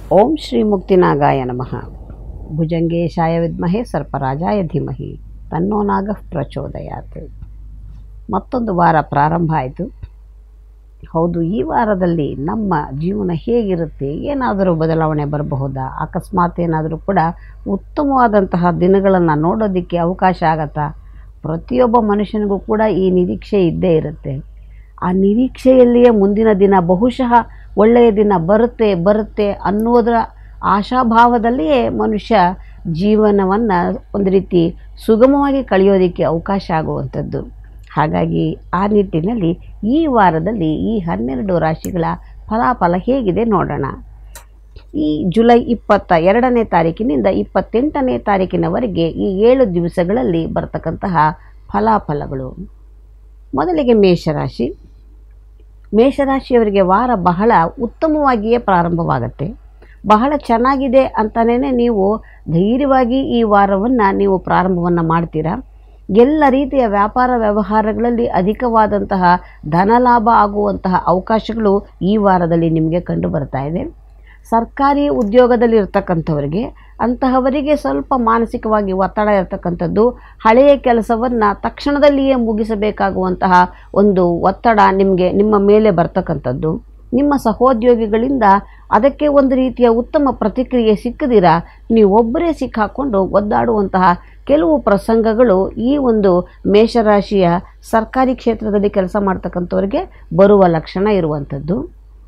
ಓಂ ಶ್ರೀ ಮುಕ್ತಿನಾಗಾಯ ನಮಃ ಭುಜಂಗೇಶಾಯ ವಿದ್ಮಹೆ ಸರ್ಪರಾಜಾಯ ಧೀಮಹಿ ತನ್ನೋ ನಾಗ ಪ್ರಚೋದಯಾತ್ ಮತ್ತೊಂದು ವಾರ ಪ್ರಾರಂಭ ಆಯಿತು ಹೌದು ಈ ವಾರದಲ್ಲಿ ನಮ್ಮ ಜೀವನ ಹೇಗಿರುತ್ತೆ ಏನಾದರೂ ಬದಲಾವಣೆ ಬರಬಹುದಾ ಅಕಸ್ಮಾತ್ ಏನಾದರೂ ಕೂಡ ಉತ್ತಮವಾದಂತಹ ದಿನಗಳನ್ನು ನೋಡೋದಕ್ಕೆ ಅವಕಾಶ ಆಗತ್ತಾ ಪ್ರತಿಯೊಬ್ಬ ಮನುಷ್ಯನಿಗೂ ಕೂಡ ಈ ನಿರೀಕ್ಷೆ ಇದ್ದೇ ಇರುತ್ತೆ ಆ ನಿರೀಕ್ಷೆಯಲ್ಲಿಯೇ ಮುಂದಿನ ದಿನ ಬಹುಶಃ ಒಳ್ಳೆಯ ದಿನ ಬರುತ್ತೆ ಬರುತ್ತೆ ಅನ್ನೋದರ ಆಶಾಭಾವದಲ್ಲಿಯೇ ಮನುಷ್ಯ ಜೀವನವನ್ನು ಒಂದು ರೀತಿ ಸುಗಮವಾಗಿ ಕಳೆಯೋದಕ್ಕೆ ಅವಕಾಶ ಆಗುವಂಥದ್ದು ಹಾಗಾಗಿ ಆ ನಿಟ್ಟಿನಲ್ಲಿ ಈ ವಾರದಲ್ಲಿ ಈ ಹನ್ನೆರಡು ರಾಶಿಗಳ ಫಲಾಫಲ ಹೇಗಿದೆ ನೋಡೋಣ ಈ ಜುಲೈ ಇಪ್ಪತ್ತ ಎರಡನೇ ತಾರೀಕಿನಿಂದ ಇಪ್ಪತ್ತೆಂಟನೇ ತಾರೀಕಿನವರೆಗೆ ಈ ಏಳು ದಿವಸಗಳಲ್ಲಿ ಬರ್ತಕ್ಕಂತಹ ಫಲಾಫಲಗಳು ಮೊದಲಿಗೆ ಮೇಷರಾಶಿ ಮೇಷರಾಶಿಯವರಿಗೆ ವಾರ ಬಹಳ ಉತ್ತಮವಾಗಿಯೇ ಪ್ರಾರಂಭವಾಗುತ್ತೆ ಬಹಳ ಚೆನ್ನಾಗಿದೆ ಅಂತಲೇ ನೀವು ಧೈರ್ಯವಾಗಿ ಈ ವಾರವನ್ನು ನೀವು ಪ್ರಾರಂಭವನ್ನು ಮಾಡ್ತೀರಾ ಎಲ್ಲ ರೀತಿಯ ವ್ಯಾಪಾರ ವ್ಯವಹಾರಗಳಲ್ಲಿ ಅಧಿಕವಾದಂತಹ ಧನಲಾಭ ಆಗುವಂತಹ ಅವಕಾಶಗಳು ಈ ವಾರದಲ್ಲಿ ನಿಮಗೆ ಕಂಡು ಬರ್ತಾ ಇದೆ ಸರ್ಕಾರಿ ಉದ್ಯೋಗದಲ್ಲಿ ಇರ್ತಕ್ಕಂಥವರಿಗೆ ಅಂತಹವರಿಗೆ ಸ್ವಲ್ಪ ಮಾನಸಿಕವಾಗಿ ಒತ್ತಡ ಇರತಕ್ಕಂಥದ್ದು ಹಳೆಯ ಕೆಲಸವನ್ನು ತಕ್ಷಣದಲ್ಲಿಯೇ ಮುಗಿಸಬೇಕಾಗುವಂತಹ ಒಂದು ಒತ್ತಡ ನಿಮಗೆ ನಿಮ್ಮ ಮೇಲೆ ಬರ್ತಕ್ಕಂಥದ್ದು ನಿಮ್ಮ ಸಹೋದ್ಯೋಗಿಗಳಿಂದ ಅದಕ್ಕೆ ಒಂದು ರೀತಿಯ ಉತ್ತಮ ಪ್ರತಿಕ್ರಿಯೆ ಸಿಕ್ಕದಿರ ನೀವೊಬ್ಬರೇ ಸಿಕ್ಕಾಕೊಂಡು ಒದ್ದಾಡುವಂತಹ ಕೆಲವು ಪ್ರಸಂಗಗಳು ಈ ಒಂದು ಮೇಷರಾಶಿಯ ಸರ್ಕಾರಿ ಕ್ಷೇತ್ರದಲ್ಲಿ ಕೆಲಸ ಮಾಡ್ತಕ್ಕಂಥವ್ರಿಗೆ ಬರುವ ಲಕ್ಷಣ ಇರುವಂಥದ್ದು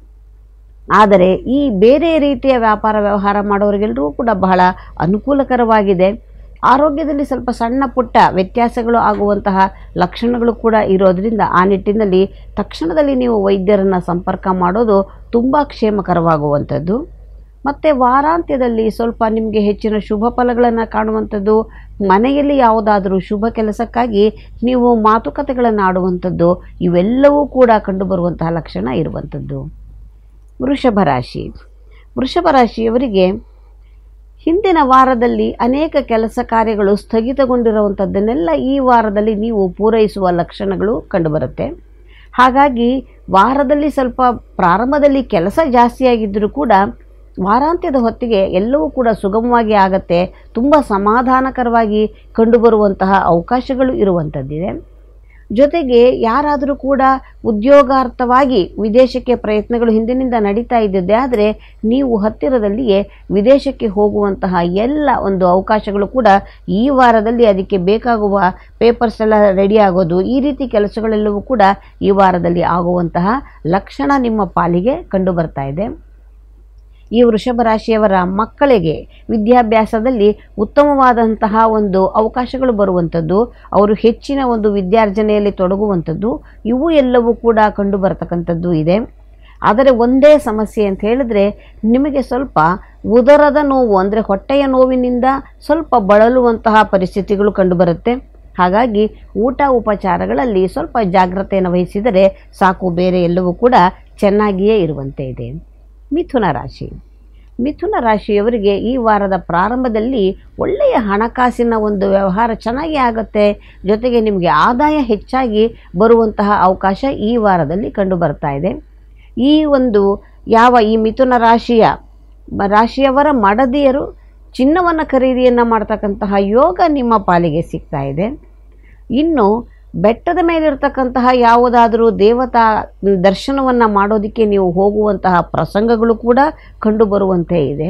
ಆದರೆ ಈ ಬೇರೆ ರೀತಿಯ ವ್ಯಾಪಾರ ವ್ಯವಹಾರ ಮಾಡೋರಿಗೆಲ್ಲರೂ ಕೂಡ ಬಹಳ ಅನುಕೂಲಕರವಾಗಿದೆ ಆರೋಗ್ಯದಲ್ಲಿ ಸ್ವಲ್ಪ ಸಣ್ಣ ಪುಟ್ಟ ವ್ಯತ್ಯಾಸಗಳು ಆಗುವಂತಹ ಲಕ್ಷಣಗಳು ಕೂಡ ಇರೋದರಿಂದ ಆ ನಿಟ್ಟಿನಲ್ಲಿ ತಕ್ಷಣದಲ್ಲಿ ನೀವು ವೈದ್ಯರನ್ನು ಸಂಪರ್ಕ ಮಾಡೋದು ತುಂಬ ಕ್ಷೇಮಕರವಾಗುವಂಥದ್ದು ಮತ್ತು ವಾರಾಂತ್ಯದಲ್ಲಿ ಸ್ವಲ್ಪ ನಿಮಗೆ ಹೆಚ್ಚಿನ ಶುಭ ಫಲಗಳನ್ನು ಕಾಣುವಂಥದ್ದು ಮನೆಯಲ್ಲಿ ಯಾವುದಾದರೂ ಶುಭ ಕೆಲಸಕ್ಕಾಗಿ ನೀವು ಮಾತುಕತೆಗಳನ್ನು ಆಡುವಂಥದ್ದು ಇವೆಲ್ಲವೂ ಕೂಡ ಕಂಡುಬರುವಂತಹ ಲಕ್ಷಣ ಇರುವಂಥದ್ದು ವೃಷಭ ರಾಶಿ ವೃಷಭ ರಾಶಿಯವರಿಗೆ ಹಿಂದಿನ ವಾರದಲ್ಲಿ ಅನೇಕ ಕೆಲಸ ಕಾರ್ಯಗಳು ಸ್ಥಗಿತಗೊಂಡಿರುವಂಥದ್ದನ್ನೆಲ್ಲ ಈ ವಾರದಲ್ಲಿ ನೀವು ಪೂರೈಸುವ ಲಕ್ಷಣಗಳು ಕಂಡುಬರುತ್ತೆ ಹಾಗಾಗಿ ವಾರದಲ್ಲಿ ಸ್ವಲ್ಪ ಪ್ರಾರಂಭದಲ್ಲಿ ಕೆಲಸ ಜಾಸ್ತಿಯಾಗಿದ್ದರೂ ಕೂಡ ವಾರಾಂತ್ಯದ ಹೊತ್ತಿಗೆ ಎಲ್ಲವೂ ಕೂಡ ಸುಗಮವಾಗಿ ಆಗತ್ತೆ ತುಂಬ ಸಮಾಧಾನಕರವಾಗಿ ಕಂಡುಬರುವಂತಹ ಅವಕಾಶಗಳು ಇರುವಂಥದ್ದಿದೆ ಜೊತೆಗೆ ಯಾರಾದರೂ ಕೂಡ ಉದ್ಯೋಗಾರ್ಥವಾಗಿ ವಿದೇಶಕ್ಕೆ ಪ್ರಯತ್ನಗಳು ಹಿಂದಿನಿಂದ ನಡೀತಾ ಇದ್ದಿದ್ದೆ ಆದರೆ ನೀವು ಹತ್ತಿರದಲ್ಲಿಯೇ ವಿದೇಶಕ್ಕೆ ಹೋಗುವಂತಹ ಎಲ್ಲ ಒಂದು ಅವಕಾಶಗಳು ಕೂಡ ಈ ವಾರದಲ್ಲಿ ಅದಕ್ಕೆ ಬೇಕಾಗುವ ಪೇಪರ್ಸ್ ಎಲ್ಲ ರೆಡಿ ಆಗೋದು ಈ ರೀತಿ ಕೆಲಸಗಳೆಲ್ಲವೂ ಕೂಡ ಈ ವಾರದಲ್ಲಿ ಆಗುವಂತಹ ಲಕ್ಷಣ ನಿಮ್ಮ ಪಾಲಿಗೆ ಕಂಡು ಬರ್ತಾ ಇದೆ ಈ ವೃಷಭ ರಾಶಿಯವರ ಮಕ್ಕಳಿಗೆ ವಿದ್ಯಾಭ್ಯಾಸದಲ್ಲಿ ಉತ್ತಮವಾದಂತಹ ಒಂದು ಅವಕಾಶಗಳು ಬರುವಂಥದ್ದು ಅವರು ಹೆಚ್ಚಿನ ಒಂದು ವಿದ್ಯಾರ್ಜನೆಯಲ್ಲಿ ತೊಡಗುವಂಥದ್ದು ಇವು ಎಲ್ಲವೂ ಕೂಡ ಕಂಡು ಬರತಕ್ಕಂಥದ್ದು ಇದೆ ಆದರೆ ಒಂದೇ ಸಮಸ್ಯೆ ಅಂತ ಹೇಳಿದ್ರೆ ನಿಮಗೆ ಸ್ವಲ್ಪ ಉದರದ ನೋವು ಅಂದರೆ ಹೊಟ್ಟೆಯ ನೋವಿನಿಂದ ಸ್ವಲ್ಪ ಬಳಲುವಂತಹ ಪರಿಸ್ಥಿತಿಗಳು ಕಂಡುಬರುತ್ತೆ ಹಾಗಾಗಿ ಊಟ ಉಪಚಾರಗಳಲ್ಲಿ ಸ್ವಲ್ಪ ಜಾಗ್ರತೆಯನ್ನು ವಹಿಸಿದರೆ ಸಾಕು ಬೇರೆ ಎಲ್ಲವೂ ಕೂಡ ಚೆನ್ನಾಗಿಯೇ ಇರುವಂತೆ ಇದೆ ಮಿಥುನ ರಾಶಿ ಮಿಥುನ ರಾಶಿಯವರಿಗೆ ಈ ವಾರದ ಪ್ರಾರಂಭದಲ್ಲಿ ಒಳ್ಳೆಯ ಹಣಕಾಸಿನ ಒಂದು ವ್ಯವಹಾರ ಚೆನ್ನಾಗಿ ಆಗುತ್ತೆ ಜೊತೆಗೆ ನಿಮಗೆ ಆದಾಯ ಹೆಚ್ಚಾಗಿ ಬರುವಂತಹ ಅವಕಾಶ ಈ ವಾರದಲ್ಲಿ ಕಂಡು ಬರ್ತಾ ಇದೆ ಈ ಒಂದು ಯಾವ ಈ ಮಿಥುನ ರಾಶಿಯ ರಾಶಿಯವರ ಮಡದಿಯರು ಚಿನ್ನವನ್ನು ಖರೀದಿಯನ್ನು ಮಾಡ್ತಕ್ಕಂತಹ ಯೋಗ ನಿಮ್ಮ ಪಾಲಿಗೆ ಸಿಗ್ತಾ ಇದೆ ಇನ್ನು ಬೆಟ್ಟದ ಮೇಲಿರ್ತಕ್ಕಂತಹ ಯಾವುದಾದರೂ ದೇವತಾ ದರ್ಶನವನ್ನು ಮಾಡೋದಕ್ಕೆ ನೀವು ಹೋಗುವಂತಹ ಪ್ರಸಂಗಗಳು ಕೂಡ ಕಂಡುಬರುವಂತೆ ಇದೆ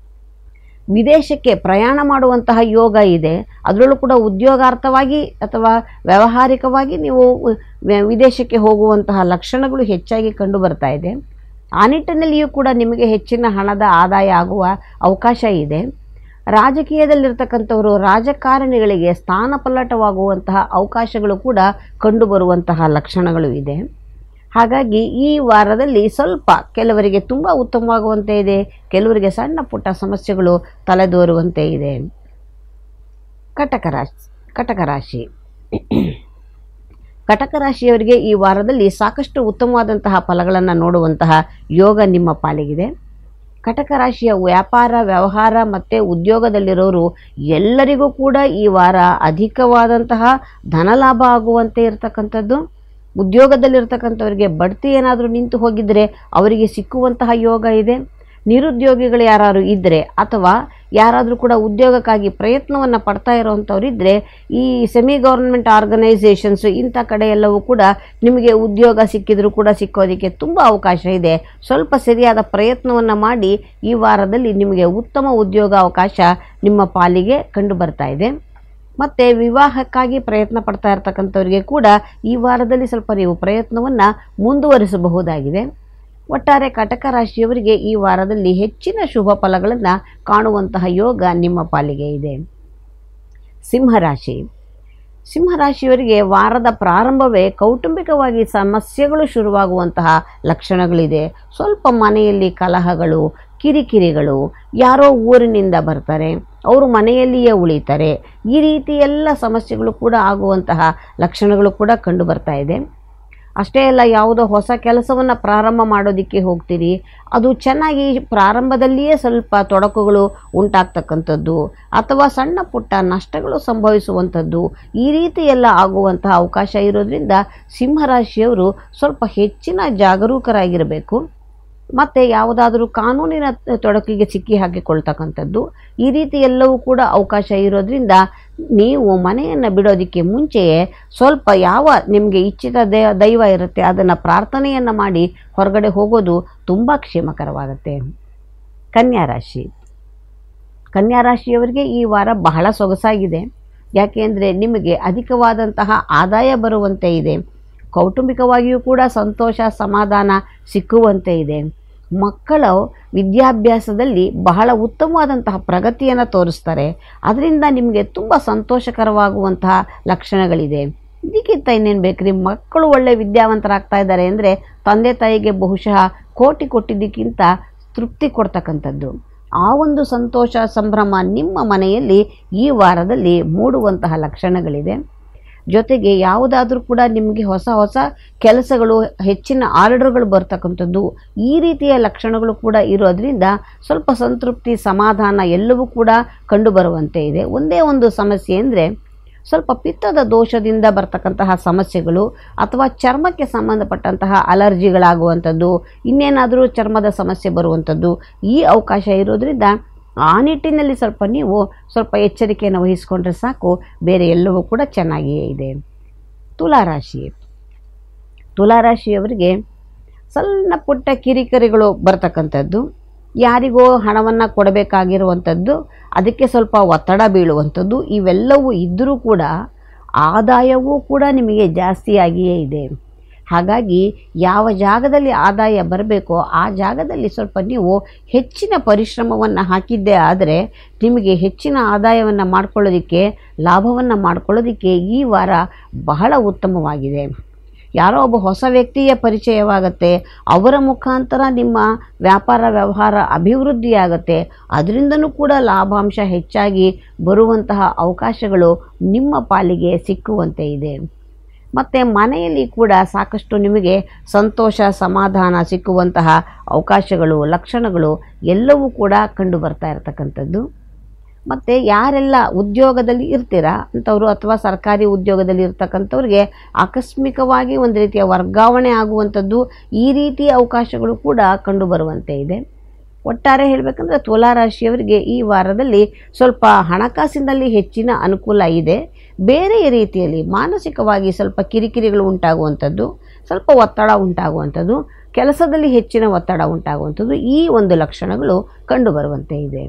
ವಿದೇಶಕ್ಕೆ ಪ್ರಯಾಣ ಮಾಡುವಂತಹ ಯೋಗ ಇದೆ ಅದರಲ್ಲೂ ಕೂಡ ಉದ್ಯೋಗಾರ್ಥವಾಗಿ ಅಥವಾ ವ್ಯಾವಹಾರಿಕವಾಗಿ ನೀವು ವಿದೇಶಕ್ಕೆ ಹೋಗುವಂತಹ ಲಕ್ಷಣಗಳು ಹೆಚ್ಚಾಗಿ ಕಂಡು ಬರ್ತಾ ಇದೆ ಆ ನಿಟ್ಟಿನಲ್ಲಿಯೂ ಕೂಡ ನಿಮಗೆ ಹೆಚ್ಚಿನ ಹಣದ ಆದಾಯ ಆಗುವ ಅವಕಾಶ ಇದೆ ರಾಜಕೀಯದಲ್ಲಿರ್ತಕ್ಕಂಥವರು ರಾಜಕಾರಣಿಗಳಿಗೆ ಸ್ಥಾನಪಲ್ಲಟವಾಗುವಂತಹ ಅವಕಾಶಗಳು ಕೂಡ ಕಂಡುಬರುವಂತಹ ಲಕ್ಷಣಗಳು ಇದೆ ಹಾಗಾಗಿ ಈ ವಾರದಲ್ಲಿ ಸ್ವಲ್ಪ ಕೆಲವರಿಗೆ ತುಂಬ ಉತ್ತಮವಾಗುವಂತೆ ಇದೆ ಕೆಲವರಿಗೆ ಸಣ್ಣ ಪುಟ್ಟ ಸಮಸ್ಯೆಗಳು ತಲೆದೋರುವಂತೆ ಇದೆ ಕಟಕ ರಾಶಿ ಕಟಕ ರಾಶಿ ಕಟಕ ರಾಶಿಯವರಿಗೆ ಈ ವಾರದಲ್ಲಿ ಸಾಕಷ್ಟು ಉತ್ತಮವಾದಂತಹ ಫಲಗಳನ್ನು ನೋಡುವಂತಹ ಯೋಗ ನಿಮ್ಮ ಪಾಲಿಗಿದೆ ಕಟಕ ರಾಶಿಯ ವ್ಯಾಪಾರ ವ್ಯವಹಾರ ಮತ್ತು ಉದ್ಯೋಗದಲ್ಲಿರೋರು ಎಲ್ಲರಿಗೂ ಕೂಡ ಈ ವಾರ ಅಧಿಕವಾದಂತಹ ಧನಲಾಭ ಆಗುವಂತೆ ಇರತಕ್ಕಂಥದ್ದು ಉದ್ಯೋಗದಲ್ಲಿರ್ತಕ್ಕಂಥವರಿಗೆ ಬಡ್ತಿ ಏನಾದರೂ ನಿಂತು ಹೋಗಿದ್ದರೆ ಅವರಿಗೆ ಸಿಕ್ಕುವಂತಹ ಯೋಗ ಇದೆ ನಿರುದ್ಯೋಗಿಗಳು ಯಾರು ಇದ್ದರೆ ಅಥವಾ ಯಾರಾದರೂ ಕೂಡ ಉದ್ಯೋಗಕ್ಕಾಗಿ ಪ್ರಯತ್ನವನ್ನು ಪಡ್ತಾ ಇರೋವಂಥವ್ರು ಇದ್ದರೆ ಈ ಸೆಮಿ ಗೌರ್ಮೆಂಟ್ ಆರ್ಗನೈಸೇಷನ್ಸು ಇಂಥ ಕಡೆ ಎಲ್ಲವೂ ಕೂಡ ನಿಮಗೆ ಉದ್ಯೋಗ ಸಿಕ್ಕಿದರೂ ಕೂಡ ಸಿಕ್ಕೋದಕ್ಕೆ ತುಂಬ ಅವಕಾಶ ಇದೆ ಸ್ವಲ್ಪ ಸರಿಯಾದ ಪ್ರಯತ್ನವನ್ನು ಮಾಡಿ ಈ ವಾರದಲ್ಲಿ ನಿಮಗೆ ಉತ್ತಮ ಉದ್ಯೋಗ ಅವಕಾಶ ನಿಮ್ಮ ಪಾಲಿಗೆ ಕಂಡು ಬರ್ತಾ ಇದೆ ಮತ್ತು ವಿವಾಹಕ್ಕಾಗಿ ಪ್ರಯತ್ನ ಪಡ್ತಾ ಇರ್ತಕ್ಕಂಥವ್ರಿಗೆ ಕೂಡ ಈ ವಾರದಲ್ಲಿ ಸ್ವಲ್ಪ ನೀವು ಪ್ರಯತ್ನವನ್ನು ಮುಂದುವರಿಸಬಹುದಾಗಿದೆ ಒಟ್ಟಾರೆ ಕಟಕ ರಾಶಿಯವರಿಗೆ ಈ ವಾರದಲ್ಲಿ ಹೆಚ್ಚಿನ ಶುಭ ಫಲಗಳನ್ನು ಕಾಣುವಂತಹ ಯೋಗ ನಿಮ್ಮ ಪಾಲಿಗೆ ಇದೆ ಸಿಂಹರಾಶಿ ಸಿಂಹರಾಶಿಯವರಿಗೆ ವಾರದ ಪ್ರಾರಂಭವೇ ಕೌಟುಂಬಿಕವಾಗಿ ಸಮಸ್ಯೆಗಳು ಶುರುವಾಗುವಂತಹ ಲಕ್ಷಣಗಳಿದೆ ಸ್ವಲ್ಪ ಮನೆಯಲ್ಲಿ ಕಲಹಗಳು ಕಿರಿಕಿರಿಗಳು ಯಾರೋ ಊರಿನಿಂದ ಬರ್ತಾರೆ ಅವರು ಮನೆಯಲ್ಲಿಯೇ ಉಳಿತಾರೆ ಈ ರೀತಿ ಎಲ್ಲ ಸಮಸ್ಯೆಗಳು ಕೂಡ ಆಗುವಂತಹ ಲಕ್ಷಣಗಳು ಕೂಡ ಕಂಡು ಬರ್ತಾ ಇದೆ ಅಷ್ಟೇ ಅಲ್ಲ ಯಾವುದೋ ಹೊಸ ಕೆಲಸವನ್ನು ಪ್ರಾರಂಭ ಮಾಡೋದಕ್ಕೆ ಹೋಗ್ತೀರಿ ಅದು ಚೆನ್ನಾಗಿ ಪ್ರಾರಂಭದಲ್ಲಿಯೇ ಸ್ವಲ್ಪ ತೊಡಕುಗಳು ಉಂಟಾಗ್ತಕ್ಕಂಥದ್ದು ಅಥವಾ ಸಣ್ಣ ಪುಟ್ಟ ನಷ್ಟಗಳು ಸಂಭವಿಸುವಂಥದ್ದು ಈ ರೀತಿ ಎಲ್ಲ ಆಗುವಂತಹ ಅವಕಾಶ ಇರೋದ್ರಿಂದ ಸಿಂಹರಾಶಿಯವರು ಸ್ವಲ್ಪ ಹೆಚ್ಚಿನ ಜಾಗರೂಕರಾಗಿರಬೇಕು ಮತ್ತು ಯಾವುದಾದರೂ ಕಾನೂನಿನ ತೊಡಕಿಗೆ ಸಿಕ್ಕಿ ಹಾಕಿಕೊಳ್ತಕ್ಕಂಥದ್ದು ಈ ರೀತಿ ಎಲ್ಲವೂ ಕೂಡ ಅವಕಾಶ ಇರೋದ್ರಿಂದ ನೀವು ಮನೆಯನ್ನು ಬಿಡೋದಕ್ಕೆ ಮುಂಚೆಯೇ ಸ್ವಲ್ಪ ಯಾವ ನಿಮಗೆ ಇಚ್ಛಿತ ದೇ ದೈವ ಇರುತ್ತೆ ಅದನ್ನು ಪ್ರಾರ್ಥನೆಯನ್ನು ಮಾಡಿ ಹೊರಗಡೆ ಹೋಗೋದು ತುಂಬ ಕ್ಷೇಮಕರವಾಗುತ್ತೆ ಕನ್ಯಾ ರಾಶಿ ಕನ್ಯಾ ರಾಶಿಯವರಿಗೆ ಈ ವಾರ ಬಹಳ ಸೊಗಸಾಗಿದೆ ಯಾಕೆಂದರೆ ನಿಮಗೆ ಅಧಿಕವಾದಂತಹ ಆದಾಯ ಬರುವಂತೆ ಇದೆ ಕೌಟುಂಬಿಕವಾಗಿಯೂ ಕೂಡ ಸಂತೋಷ ಸಮಾಧಾನ ಸಿಕ್ಕುವಂತೆ ಇದೆ ಮಕ್ಕಳು ವಿದ್ಯಾಭ್ಯಾಸದಲ್ಲಿ ಬಹಳ ಉತ್ತಮವಾದಂತಹ ಪ್ರಗತಿಯನ್ನು ತೋರಿಸ್ತಾರೆ ಅದರಿಂದ ನಿಮಗೆ ತುಂಬ ಸಂತೋಷಕರವಾಗುವಂತಹ ಲಕ್ಷಣಗಳಿದೆ ಇದಕ್ಕಿಂತ ಇನ್ನೇನು ಬೇಕ್ರಿ ಮಕ್ಕಳು ಒಳ್ಳೆ ವಿದ್ಯಾವಂತರಾಗ್ತಾ ಇದ್ದಾರೆ ಅಂದರೆ ತಂದೆ ತಾಯಿಗೆ ಬಹುಶಃ ಕೋಟಿ ಕೊಟ್ಟಿದ್ದಕ್ಕಿಂತ ತೃಪ್ತಿ ಕೊಡ್ತಕ್ಕಂಥದ್ದು ಆ ಒಂದು ಸಂತೋಷ ಸಂಭ್ರಮ ನಿಮ್ಮ ಮನೆಯಲ್ಲಿ ಈ ವಾರದಲ್ಲಿ ಮೂಡುವಂತಹ ಲಕ್ಷಣಗಳಿದೆ ಜೊತೆಗೆ ಯಾವುದಾದ್ರೂ ಕೂಡ ನಿಮಗೆ ಹೊಸ ಹೊಸ ಕೆಲಸಗಳು ಹೆಚ್ಚಿನ ಆರ್ಡರ್ಗಳು ಬರ್ತಕ್ಕಂಥದ್ದು ಈ ರೀತಿಯ ಲಕ್ಷಣಗಳು ಕೂಡ ಇರೋದ್ರಿಂದ ಸ್ವಲ್ಪ ಸಂತೃಪ್ತಿ ಸಮಾಧಾನ ಎಲ್ಲವೂ ಕೂಡ ಕಂಡುಬರುವಂತೆ ಇದೆ ಒಂದೇ ಒಂದು ಸಮಸ್ಯೆ ಅಂದರೆ ಸ್ವಲ್ಪ ಪಿತ್ತದ ದೋಷದಿಂದ ಬರ್ತಕ್ಕಂತಹ ಸಮಸ್ಯೆಗಳು ಅಥವಾ ಚರ್ಮಕ್ಕೆ ಸಂಬಂಧಪಟ್ಟಂತಹ ಅಲರ್ಜಿಗಳಾಗುವಂಥದ್ದು ಇನ್ನೇನಾದರೂ ಚರ್ಮದ ಸಮಸ್ಯೆ ಬರುವಂಥದ್ದು ಈ ಅವಕಾಶ ಇರೋದ್ರಿಂದ ಆ ನಿಟ್ಟಿನಲ್ಲಿ ಸ್ವಲ್ಪ ನೀವು ಸ್ವಲ್ಪ ಎಚ್ಚರಿಕೆಯನ್ನು ವಹಿಸ್ಕೊಂಡ್ರೆ ಸಾಕು ಬೇರೆ ಎಲ್ಲವೂ ಕೂಡ ಚೆನ್ನಾಗಿಯೇ ಇದೆ ತುಲಾರಾಶಿ ತುಲಾರಾಶಿಯವರಿಗೆ ಸಣ್ಣ ಪುಟ್ಟ ಕಿರಿಕಿರಿಗಳು ಬರ್ತಕ್ಕಂಥದ್ದು ಯಾರಿಗೋ ಹಣವನ್ನು ಕೊಡಬೇಕಾಗಿರುವಂಥದ್ದು ಅದಕ್ಕೆ ಸ್ವಲ್ಪ ಒತ್ತಡ ಬೀಳುವಂಥದ್ದು ಇವೆಲ್ಲವೂ ಇದ್ದರೂ ಕೂಡ ಆದಾಯವೂ ಕೂಡ ನಿಮಗೆ ಜಾಸ್ತಿಯಾಗಿಯೇ ಇದೆ ಹಾಗಾಗಿ ಯಾವ ಜಾಗದಲ್ಲಿ ಆದಾಯ ಬರಬೇಕೋ ಆ ಜಾಗದಲ್ಲಿ ಸ್ವಲ್ಪ ನೀವು ಹೆಚ್ಚಿನ ಪರಿಶ್ರಮವನ್ನು ಹಾಕಿದ್ದೇ ಆದರೆ ನಿಮಗೆ ಹೆಚ್ಚಿನ ಆದಾಯವನ್ನು ಮಾಡ್ಕೊಳ್ಳೋದಕ್ಕೆ ಲಾಭವನ್ನು ಮಾಡ್ಕೊಳ್ಳೋದಕ್ಕೆ ಈ ವಾರ ಬಹಳ ಉತ್ತಮವಾಗಿದೆ ಯಾರೋ ಒಬ್ಬ ಹೊಸ ವ್ಯಕ್ತಿಯ ಪರಿಚಯವಾಗುತ್ತೆ ಅವರ ಮುಖಾಂತರ ನಿಮ್ಮ ವ್ಯಾಪಾರ ವ್ಯವಹಾರ ಅಭಿವೃದ್ಧಿಯಾಗುತ್ತೆ ಅದರಿಂದನೂ ಕೂಡ ಲಾಭಾಂಶ ಹೆಚ್ಚಾಗಿ ಬರುವಂತಹ ಅವಕಾಶಗಳು ನಿಮ್ಮ ಪಾಲಿಗೆ ಸಿಕ್ಕುವಂತೆ ಇದೆ ಮತ್ತು ಮನೆಯಲ್ಲಿ ಕೂಡ ಸಾಕಷ್ಟು ನಿಮಗೆ ಸಂತೋಷ ಸಮಾಧಾನ ಸಿಕ್ಕುವಂತಹ ಅವಕಾಶಗಳು ಲಕ್ಷಣಗಳು ಎಲ್ಲವೂ ಕೂಡ ಕಂಡು ಬರ್ತಾ ಇರತಕ್ಕಂಥದ್ದು ಮತ್ತು ಯಾರೆಲ್ಲ ಉದ್ಯೋಗದಲ್ಲಿ ಇರ್ತೀರಾ ಅಂಥವ್ರು ಅಥವಾ ಸರ್ಕಾರಿ ಉದ್ಯೋಗದಲ್ಲಿ ಇರ್ತಕ್ಕಂಥವ್ರಿಗೆ ಆಕಸ್ಮಿಕವಾಗಿ ಒಂದು ರೀತಿಯ ವರ್ಗಾವಣೆ ಆಗುವಂಥದ್ದು ಈ ರೀತಿಯ ಅವಕಾಶಗಳು ಕೂಡ ಕಂಡುಬರುವಂತೆ ಇದೆ ಒಟ್ಟಾರೆ ಹೇಳಬೇಕಂದ್ರೆ ತುಲಾರಾಶಿಯವರಿಗೆ ಈ ವಾರದಲ್ಲಿ ಸ್ವಲ್ಪ ಹಣಕಾಸಿನಲ್ಲಿ ಹೆಚ್ಚಿನ ಅನುಕೂಲ ಇದೆ ಬೇರೆ ರೀತಿಯಲ್ಲಿ ಮಾನಸಿಕವಾಗಿ ಸ್ವಲ್ಪ ಕಿರಿಕಿರಿಗಳು ಉಂಟಾಗುವಂಥದ್ದು ಸ್ವಲ್ಪ ಒತ್ತಡ ಉಂಟಾಗುವಂಥದ್ದು ಕೆಲಸದಲ್ಲಿ ಹೆಚ್ಚಿನ ಒತ್ತಡ ಉಂಟಾಗುವಂಥದ್ದು ಈ ಒಂದು ಲಕ್ಷಣಗಳು ಕಂಡುಬರುವಂತೆ ಇದೆ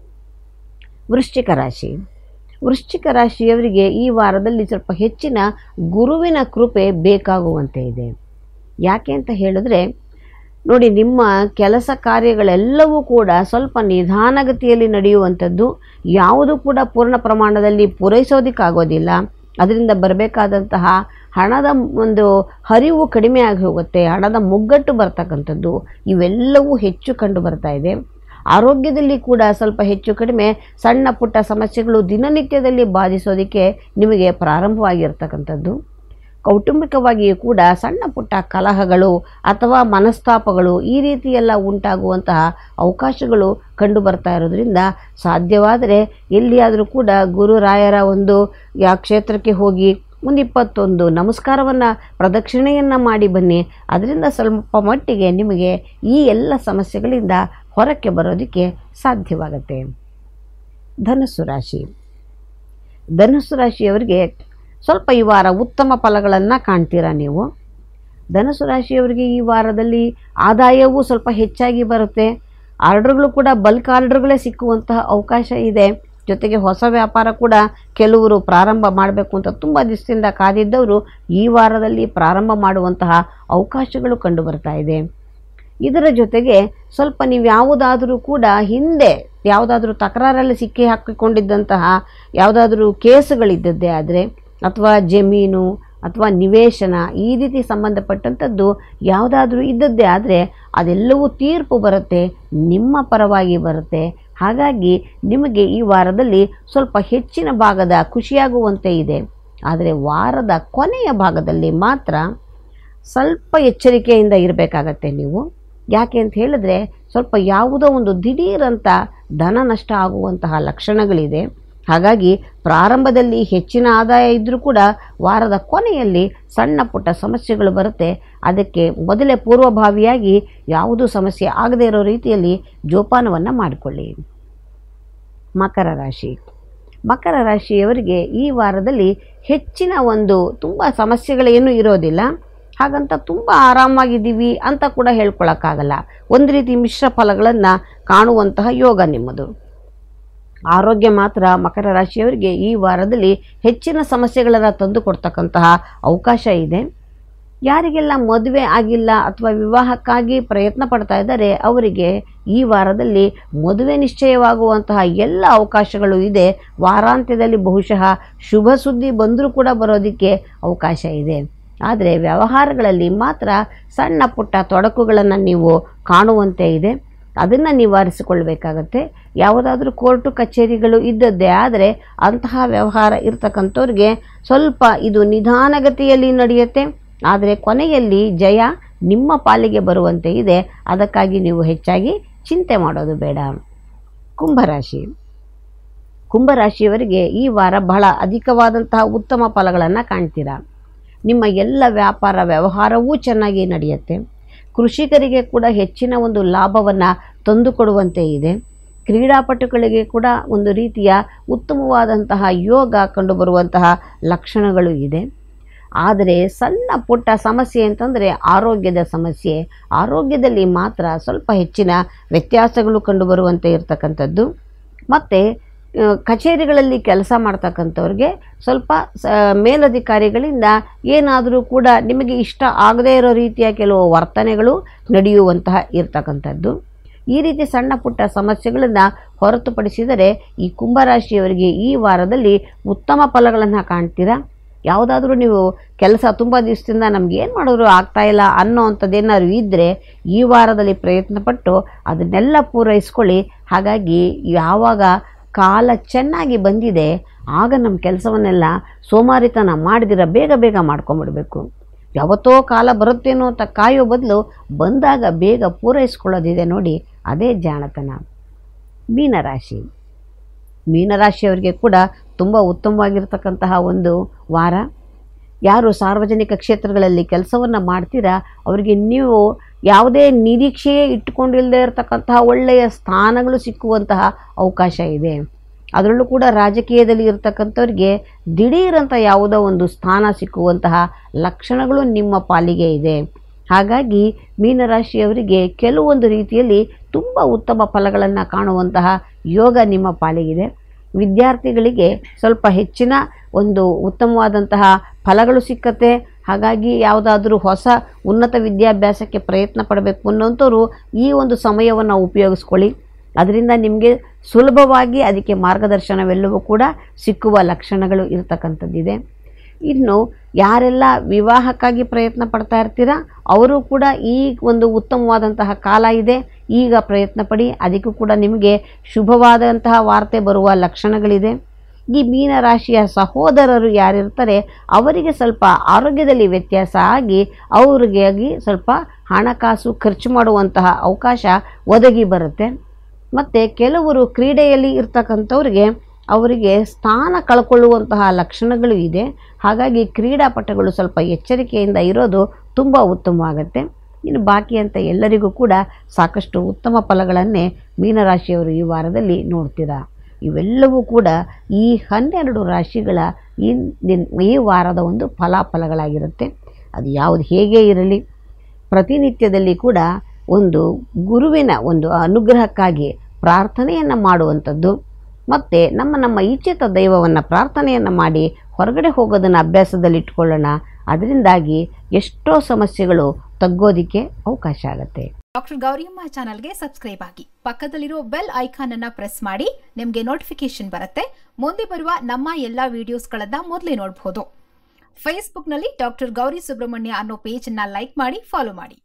ವೃಶ್ಚಿಕ ರಾಶಿ ವೃಶ್ಚಿಕ ರಾಶಿಯವರಿಗೆ ಈ ವಾರದಲ್ಲಿ ಸ್ವಲ್ಪ ಹೆಚ್ಚಿನ ಗುರುವಿನ ಕೃಪೆ ಬೇಕಾಗುವಂತೆ ಇದೆ ಯಾಕೆ ಅಂತ ಹೇಳಿದ್ರೆ ನೋಡಿ ನಿಮ್ಮ ಕೆಲಸ ಕಾರ್ಯಗಳೆಲ್ಲವೂ ಕೂಡ ಸ್ವಲ್ಪ ನಿಧಾನಗತಿಯಲ್ಲಿ ನಡೆಯುವಂಥದ್ದು ಯಾವುದು ಕೂಡ ಪೂರ್ಣ ಪ್ರಮಾಣದಲ್ಲಿ ಪೂರೈಸೋದಕ್ಕಾಗೋದಿಲ್ಲ ಅದರಿಂದ ಬರಬೇಕಾದಂತಹ ಹಣದ ಒಂದು ಹರಿವು ಕಡಿಮೆ ಆಗಿ ಹೋಗುತ್ತೆ ಹಣದ ಮುಗ್ಗಟ್ಟು ಬರ್ತಕ್ಕಂಥದ್ದು ಇವೆಲ್ಲವೂ ಹೆಚ್ಚು ಕಂಡು ಬರ್ತಾ ಇದೆ ಆರೋಗ್ಯದಲ್ಲಿ ಕೂಡ ಸ್ವಲ್ಪ ಹೆಚ್ಚು ಕಡಿಮೆ ಸಣ್ಣ ಪುಟ್ಟ ಸಮಸ್ಯೆಗಳು ದಿನನಿತ್ಯದಲ್ಲಿ ಬಾಧಿಸೋದಕ್ಕೆ ನಿಮಗೆ ಪ್ರಾರಂಭವಾಗಿರ್ತಕ್ಕಂಥದ್ದು ಕೌಟುಂಬಿಕವಾಗಿಯೂ ಕೂಡ ಸಣ್ಣ ಪುಟ್ಟ ಕಲಹಗಳು ಅಥವಾ ಮನಸ್ತಾಪಗಳು ಈ ರೀತಿ ಎಲ್ಲ ಉಂಟಾಗುವಂತಹ ಅವಕಾಶಗಳು ಕಂಡು ಬರ್ತಾ ಇರೋದ್ರಿಂದ ಸಾಧ್ಯವಾದರೆ ಎಲ್ಲಿಯಾದರೂ ಕೂಡ ಗುರುರಾಯರ ಒಂದು ಯಾ ಕ್ಷೇತ್ರಕ್ಕೆ ಹೋಗಿ ಒಂದು ಇಪ್ಪತ್ತೊಂದು ನಮಸ್ಕಾರವನ್ನು ಪ್ರದಕ್ಷಿಣೆಯನ್ನು ಮಾಡಿ ಬನ್ನಿ ಅದರಿಂದ ಸ್ವಲ್ಪ ಮಟ್ಟಿಗೆ ನಿಮಗೆ ಈ ಎಲ್ಲ ಸಮಸ್ಯೆಗಳಿಂದ ಹೊರಕ್ಕೆ ಬರೋದಕ್ಕೆ ಸಾಧ್ಯವಾಗುತ್ತೆ ಧನಸ್ಸು ರಾಶಿ ಧನಸ್ಸು ರಾಶಿಯವರಿಗೆ ಸ್ವಲ್ಪ ಈ ವಾರ ಉತ್ತಮ ಫಲಗಳನ್ನು ಕಾಣ್ತೀರಾ ನೀವು ಧನಸ್ಸು ರಾಶಿಯವರಿಗೆ ಈ ವಾರದಲ್ಲಿ ಆದಾಯವೂ ಸ್ವಲ್ಪ ಹೆಚ್ಚಾಗಿ ಬರುತ್ತೆ ಆರ್ಡ್ರ್ಗಳು ಕೂಡ ಬಲ್ಕ್ ಆರ್ಡ್ರ್ಗಳೇ ಸಿಕ್ಕುವಂತಹ ಅವಕಾಶ ಇದೆ ಜೊತೆಗೆ ಹೊಸ ವ್ಯಾಪಾರ ಕೂಡ ಕೆಲವರು ಪ್ರಾರಂಭ ಮಾಡಬೇಕು ಅಂತ ತುಂಬ ದಿವಸದಿಂದ ಕಾದಿದ್ದವರು ಈ ವಾರದಲ್ಲಿ ಪ್ರಾರಂಭ ಮಾಡುವಂತಹ ಅವಕಾಶಗಳು ಕಂಡು ಬರ್ತಾ ಇದೆ ಇದರ ಜೊತೆಗೆ ಸ್ವಲ್ಪ ನೀವು ಯಾವುದಾದರೂ ಕೂಡ ಹಿಂದೆ ಯಾವುದಾದ್ರೂ ತಕರಾರಲ್ಲಿ ಸಿಕ್ಕಿ ಹಾಕಿಕೊಂಡಿದ್ದಂತಹ ಯಾವುದಾದ್ರೂ ಕೇಸುಗಳಿದ್ದದ್ದೇ ಆದರೆ ಅಥವಾ ಜಮೀನು ಅಥವಾ ನಿವೇಶನ ಈ ರೀತಿ ಸಂಬಂಧಪಟ್ಟಂಥದ್ದು ಯಾವುದಾದ್ರೂ ಇದ್ದದ್ದೇ ಆದರೆ ಅದೆಲ್ಲವೂ ತೀರ್ಪು ಬರುತ್ತೆ ನಿಮ್ಮ ಪರವಾಗಿ ಬರುತ್ತೆ ಹಾಗಾಗಿ ನಿಮಗೆ ಈ ವಾರದಲ್ಲಿ ಸ್ವಲ್ಪ ಹೆಚ್ಚಿನ ಭಾಗದ ಖುಷಿಯಾಗುವಂತೆ ಇದೆ ಆದರೆ ವಾರದ ಕೊನೆಯ ಭಾಗದಲ್ಲಿ ಮಾತ್ರ ಸ್ವಲ್ಪ ಎಚ್ಚರಿಕೆಯಿಂದ ಇರಬೇಕಾಗತ್ತೆ ನೀವು ಯಾಕೆ ಅಂತ ಹೇಳಿದ್ರೆ ಸ್ವಲ್ಪ ಯಾವುದೋ ಒಂದು ದಿಢೀರಂತ ಧನ ನಷ್ಟ ಆಗುವಂತಹ ಲಕ್ಷಣಗಳಿದೆ ಹಾಗಾಗಿ ಪ್ರಾರಂಭದಲ್ಲಿ ಹೆಚ್ಚಿನ ಆದಾಯ ಇದ್ದರೂ ಕೂಡ ವಾರದ ಕೊನೆಯಲ್ಲಿ ಸಣ್ಣ ಪುಟ್ಟ ಸಮಸ್ಯೆಗಳು ಬರುತ್ತೆ ಅದಕ್ಕೆ ಮೊದಲೇ ಪೂರ್ವಭಾವಿಯಾಗಿ ಯಾವುದೂ ಸಮಸ್ಯೆ ಆಗದೇ ಇರೋ ರೀತಿಯಲ್ಲಿ ಜೋಪಾನವನ್ನು ಮಾಡಿಕೊಳ್ಳಿ ಮಕರ ರಾಶಿ ಮಕರ ರಾಶಿಯವರಿಗೆ ಈ ವಾರದಲ್ಲಿ ಹೆಚ್ಚಿನ ಒಂದು ತುಂಬ ಸಮಸ್ಯೆಗಳೇನೂ ಇರೋದಿಲ್ಲ ಹಾಗಂತ ತುಂಬ ಆರಾಮಾಗಿದ್ದೀವಿ ಅಂತ ಕೂಡ ಹೇಳ್ಕೊಳಕ್ಕಾಗಲ್ಲ ಒಂದು ರೀತಿ ಮಿಶ್ರ ಫಲಗಳನ್ನು ಕಾಣುವಂತಹ ಯೋಗ ನಿಮ್ಮದು ಆರೋಗ್ಯ ಮಾತ್ರ ಮಕರ ರಾಶಿಯವರಿಗೆ ಈ ವಾರದಲ್ಲಿ ಹೆಚ್ಚಿನ ಸಮಸ್ಯೆಗಳನ್ನು ತಂದು ಕೊಡ್ತಕ್ಕಂತಹ ಅವಕಾಶ ಇದೆ ಯಾರಿಗೆಲ್ಲ ಮದುವೆ ಆಗಿಲ್ಲ ಅಥವಾ ವಿವಾಹಕ್ಕಾಗಿ ಪ್ರಯತ್ನ ಪಡ್ತಾ ಇದ್ದಾರೆ ಅವರಿಗೆ ಈ ವಾರದಲ್ಲಿ ಮದುವೆ ನಿಶ್ಚಯವಾಗುವಂತಹ ಎಲ್ಲ ಅವಕಾಶಗಳು ಇದೆ ವಾರಾಂತ್ಯದಲ್ಲಿ ಬಹುಶಃ ಶುಭ ಸುದ್ದಿ ಬಂದರೂ ಕೂಡ ಬರೋದಕ್ಕೆ ಅವಕಾಶ ಇದೆ ಆದರೆ ವ್ಯವಹಾರಗಳಲ್ಲಿ ಮಾತ್ರ ಸಣ್ಣ ಪುಟ್ಟ ತೊಡಕುಗಳನ್ನು ನೀವು ಕಾಣುವಂತೆ ಇದೆ ಅದನ್ನು ನಿವಾರಿಸಿಕೊಳ್ಬೇಕಾಗತ್ತೆ ಯಾವುದಾದ್ರೂ ಕೋರ್ಟು ಕಚೇರಿಗಳು ಇದ್ದದ್ದೇ ಆದರೆ ಅಂತಹ ವ್ಯವಹಾರ ಇರ್ತಕ್ಕಂಥವ್ರಿಗೆ ಸ್ವಲ್ಪ ಇದು ನಿಧಾನಗತಿಯಲ್ಲಿ ನಡೆಯುತ್ತೆ ಆದರೆ ಕೊನೆಯಲ್ಲಿ ಜಯ ನಿಮ್ಮ ಪಾಲಿಗೆ ಬರುವಂತೆ ಇದೆ ಅದಕ್ಕಾಗಿ ನೀವು ಹೆಚ್ಚಾಗಿ ಚಿಂತೆ ಮಾಡೋದು ಬೇಡ ಕುಂಭರಾಶಿ ಕುಂಭರಾಶಿಯವರಿಗೆ ಈ ವಾರ ಬಹಳ ಅಧಿಕವಾದಂತಹ ಉತ್ತಮ ಫಲಗಳನ್ನು ಕಾಣ್ತೀರಾ ನಿಮ್ಮ ಎಲ್ಲ ವ್ಯಾಪಾರ ವ್ಯವಹಾರವೂ ಚೆನ್ನಾಗಿ ನಡೆಯುತ್ತೆ ಕೃಷಿಕರಿಗೆ ಕೂಡ ಹೆಚ್ಚಿನ ಒಂದು ಲಾಭವನ್ನು ತಂದುಕೊಡುವಂತೆ ಇದೆ ಕ್ರೀಡಾಪಟುಗಳಿಗೆ ಕೂಡ ಒಂದು ರೀತಿಯ ಉತ್ತಮವಾದಂತಹ ಯೋಗ ಕಂಡುಬರುವಂತಹ ಲಕ್ಷಣಗಳು ಇದೆ ಆದರೆ ಸಣ್ಣ ಪುಟ್ಟ ಸಮಸ್ಯೆ ಅಂತಂದರೆ ಆರೋಗ್ಯದ ಸಮಸ್ಯೆ ಆರೋಗ್ಯದಲ್ಲಿ ಮಾತ್ರ ಸ್ವಲ್ಪ ಹೆಚ್ಚಿನ ವ್ಯತ್ಯಾಸಗಳು ಕಂಡುಬರುವಂತೆ ಇರತಕ್ಕಂಥದ್ದು ಮತ್ತು ಆ, ಕಚೇರಿಗಳಲ್ಲಿ ಕೆಲಸ ಮಾಡ್ತಕ್ಕಂಥವ್ರಿಗೆ ಸ್ವಲ್ಪ ಸ ಮೇಲಧಿಕಾರಿಗಳಿಂದ ಏನಾದರೂ ಕೂಡ ನಿಮಗೆ ಇಷ್ಟ ಆಗದೇ ಇರೋ ರೀತಿಯ ಕೆಲವು ವರ್ತನೆಗಳು ನಡೆಯುವಂತಹ ಇರ್ತಕ್ಕಂಥದ್ದು ಈ ರೀತಿ ಸಣ್ಣ ಪುಟ್ಟ ಸಮಸ್ಯೆಗಳನ್ನು ಹೊರತುಪಡಿಸಿದರೆ ಈ ಕುಂಭರಾಶಿಯವರಿಗೆ ಈ ವಾರದಲ್ಲಿ ಉತ್ತಮ ಫಲಗಳನ್ನು ಕಾಣ್ತೀರಾ ಯಾವುದಾದ್ರೂ ನೀವು ಕೆಲಸ ತುಂಬ ದಿವಸದಿಂದ ನಮ್ಗೆ ಏನು ಮಾಡಿದ್ರು ಆಗ್ತಾ ಇಲ್ಲ ಅನ್ನೋ ಅಂಥದ್ದೇನಾದ್ರು ಇದ್ದರೆ ಈ ವಾರದಲ್ಲಿ ಪ್ರಯತ್ನಪಟ್ಟು ಅದನ್ನೆಲ್ಲ ಪೂರೈಸ್ಕೊಳ್ಳಿ ಹಾಗಾಗಿ ಯಾವಾಗ ಕಾಲ ಚೆನ್ನಾಗಿ ಬಂದಿದೆ ಆಗ ನಮ್ಮ ಕೆಲಸವನ್ನೆಲ್ಲ ಸೋಮಾರಿತನ ಮಾಡಿದಿರ ಬೇಗ ಬೇಗ ಮಾಡ್ಕೊಂಬಿಡ್ಬೇಕು ಯಾವತ್ತೋ ಕಾಲ ಬರುತ್ತೇನೋ ಅಂತ ಕಾಯೋ ಬದಲು ಬಂದಾಗ ಬೇಗ ಪೂರೈಸ್ಕೊಳ್ಳೋದಿದೆ ನೋಡಿ ಅದೇ ಜಾಣತನ ಮೀನರಾಶಿ ಮೀನರಾಶಿಯವರಿಗೆ ಕೂಡ ತುಂಬ ಉತ್ತಮವಾಗಿರ್ತಕ್ಕಂತಹ ಒಂದು ವಾರ ಯಾರು ಸಾರ್ವಜನಿಕ ಕ್ಷೇತ್ರಗಳಲ್ಲಿ ಕೆಲಸವನ್ನು ಮಾಡ್ತೀರಾ ಅವರಿಗೆ ನೀವು ಯಾವುದೇ ನಿರೀಕ್ಷೆಯೇ ಇಟ್ಟುಕೊಂಡಿಲ್ಲದೆ ಇರತಕ್ಕಂತಹ ಒಳ್ಳೆಯ ಸ್ಥಾನಗಳು ಸಿಕ್ಕುವಂತಹ ಅವಕಾಶ ಇದೆ ಅದರಲ್ಲೂ ಕೂಡ ರಾಜಕೀಯದಲ್ಲಿ ಇರತಕ್ಕಂಥವ್ರಿಗೆ ದಿಢೀರಂತ ಯಾವುದೋ ಒಂದು ಸ್ಥಾನ ಸಿಕ್ಕುವಂತಹ ಲಕ್ಷಣಗಳು ನಿಮ್ಮ ಪಾಲಿಗೆ ಇದೆ ಹಾಗಾಗಿ ಮೀನರಾಶಿಯವರಿಗೆ ಕೆಲವೊಂದು ರೀತಿಯಲ್ಲಿ ತುಂಬ ಉತ್ತಮ ಫಲಗಳನ್ನು ಕಾಣುವಂತಹ ಯೋಗ ನಿಮ್ಮ ಪಾಲಿಗಿದೆ ವಿದ್ಯಾರ್ಥಿಗಳಿಗೆ ಸ್ವಲ್ಪ ಹೆಚ್ಚಿನ ಒಂದು ಉತ್ತಮವಾದಂತಹ ಫಲಗಳು ಸಿಕ್ಕತ್ತೆ ಹಾಗಾಗಿ ಯಾವುದಾದ್ರೂ ಹೊಸ ಉನ್ನತ ವಿದ್ಯಾಭ್ಯಾಸಕ್ಕೆ ಪ್ರಯತ್ನ ಪಡಬೇಕು ಅನ್ನೋಂಥವ್ರು ಈ ಒಂದು ಸಮಯವನ್ನು ಉಪಯೋಗಿಸ್ಕೊಳ್ಳಿ ಅದರಿಂದ ನಿಮಗೆ ಸುಲಭವಾಗಿ ಅದಕ್ಕೆ ಮಾರ್ಗದರ್ಶನವೆಲ್ಲವೂ ಕೂಡ ಸಿಕ್ಕುವ ಲಕ್ಷಣಗಳು ಇರತಕ್ಕಂಥದ್ದಿದೆ ಇನ್ನು ಯಾರೆಲ್ಲ ವಿವಾಹಕ್ಕಾಗಿ ಪ್ರಯತ್ನ ಪಡ್ತಾ ಇರ್ತೀರಾ ಅವರು ಕೂಡ ಈ ಒಂದು ಉತ್ತಮವಾದಂತಹ ಕಾಲ ಇದೆ ಈಗ ಪ್ರಯತ್ನ ಪಡಿ ಅದಕ್ಕೂ ಕೂಡ ನಿಮಗೆ ಶುಭವಾದಂತಹ ವಾರ್ತೆ ಬರುವ ಲಕ್ಷಣಗಳಿದೆ ಈ ಮೀನರಾಶಿಯ ಸಹೋದರರು ಯಾರಿರ್ತಾರೆ ಅವರಿಗೆ ಸ್ವಲ್ಪ ಆರೋಗ್ಯದಲ್ಲಿ ವ್ಯತ್ಯಾಸ ಆಗಿ ಅವ್ರಿಗಾಗಿ ಸ್ವಲ್ಪ ಹಣಕಾಸು ಖರ್ಚು ಮಾಡುವಂತಹ ಅವಕಾಶ ಒದಗಿ ಬರುತ್ತೆ ಮತ್ತು ಕೆಲವರು ಕ್ರೀಡೆಯಲ್ಲಿ ಇರ್ತಕ್ಕಂಥವ್ರಿಗೆ ಅವರಿಗೆ ಸ್ಥಾನ ಕಳ್ಕೊಳ್ಳುವಂತಹ ಲಕ್ಷಣಗಳು ಇದೆ ಹಾಗಾಗಿ ಕ್ರೀಡಾಪಟುಗಳು ಸ್ವಲ್ಪ ಎಚ್ಚರಿಕೆಯಿಂದ ಇರೋದು ತುಂಬ ಉತ್ತಮವಾಗುತ್ತೆ ಇನ್ನು ಬಾಕಿ ಅಂತ ಎಲ್ಲರಿಗೂ ಕೂಡ ಸಾಕಷ್ಟು ಉತ್ತಮ ಫಲಗಳನ್ನೇ ಮೀನರಾಶಿಯವರು ಈ ವಾರದಲ್ಲಿ ನೋಡ್ತೀರಾ ಇವೆಲ್ಲವೂ ಕೂಡ ಈ ಹನ್ನೆರಡು ರಾಶಿಗಳ ಈ ದಿನ್- ಈ ವಾರದ ಒಂದು ಫಲಾಫಲಗಳಾಗಿರುತ್ತೆ ಅದು ಯಾವುದು ಹೇಗೆ ಇರಲಿ ಪ್ರತಿನಿತ್ಯದಲ್ಲಿ ಕೂಡ ಒಂದು ಗುರುವಿನ ಒಂದು ಅನುಗ್ರಹಕ್ಕಾಗಿ ಪ್ರಾರ್ಥನೆಯನ್ನು ಮಾಡುವಂಥದ್ದು ಮತ್ತು ನಮ್ಮ ನಮ್ಮ ಇಚ್ಛಿತ ದೈವವನ್ನು ಪ್ರಾರ್ಥನೆಯನ್ನು ಮಾಡಿ ಹೊರಗಡೆ ಹೋಗೋದನ್ನು ಅಭ್ಯಾಸದಲ್ಲಿ ಇಟ್ಕೊಳ್ಳೋಣ ಅದರಿಂದಾಗಿ ಎಷ್ಟೋ ಸಮಸ್ಯೆಗಳು ತಗ್ಗೋದಿಕ್ಕೆ ಅವಕಾಶ ಆಗುತ್ತೆ ಡಾಕ್ಟರ್ ಗೌರಿಯಮ್ಮ ಚಾನಲ್ಗೆ ಸಬ್ಸ್ಕ್ರೈಬ್ ಆಗಿ ಪಕ್ಕದಲ್ಲಿರೋ ಬೆಲ್ ಐಕಾನ್ ಅನ್ನ ಪ್ರೆಸ್ ಮಾಡಿ ನಿಮಗೆ ನೋಟಿಫಿಕೇಶನ್ ಬರುತ್ತೆ ಮುಂದೆ ಬರುವ ನಮ್ಮ ಎಲ್ಲಾ ವಿಡಿಯೋಸ್ಗಳನ್ನ ಮೊದಲೇ ನೋಡಬಹುದು ಫೇಸ್ಬುಕ್ನಲ್ಲಿ ಡಾಕ್ಟರ್ ಗೌರಿ ಸುಬ್ರಹ್ಮಣ್ಯ ಅನ್ನೋ ಪೇಜ್ ಅನ್ನ ಲೈಕ್ ಮಾಡಿ ಫಾಲೋ ಮಾಡಿ